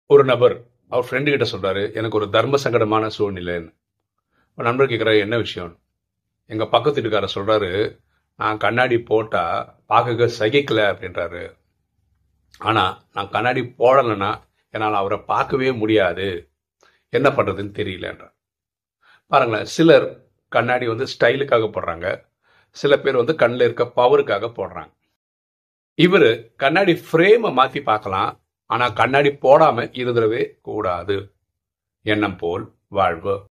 ஒரு நபர் அவர் ஃப்ரெண்டு கிட்ட சொல்றாரு எனக்கு ஒரு தர்ம சங்கடமான சூழ்நிலைன்னு ஒரு நண்பர் கேட்குறாரு என்ன விஷயம் எங்க பக்கத்து வீட்டுக்காரர் சொல்றாரு நான் கண்ணாடி போட்டா பார்க்க சகிக்கல அப்படின்றாரு ஆனா நான் கண்ணாடி போடலைன்னா என்னால் அவரை பார்க்கவே முடியாது என்ன பண்றதுன்னு தெரியலன்றார் பாருங்களேன் சிலர் கண்ணாடி வந்து ஸ்டைலுக்காக போடுறாங்க சில பேர் வந்து கண்ணில் இருக்க பவருக்காக போடுறாங்க இவர் கண்ணாடி ஃப்ரேமை மாத்தி பார்க்கலாம் ஆனா கண்ணாடி போடாம இருந்துடவே கூடாது எண்ணம் போல் வாழ்வு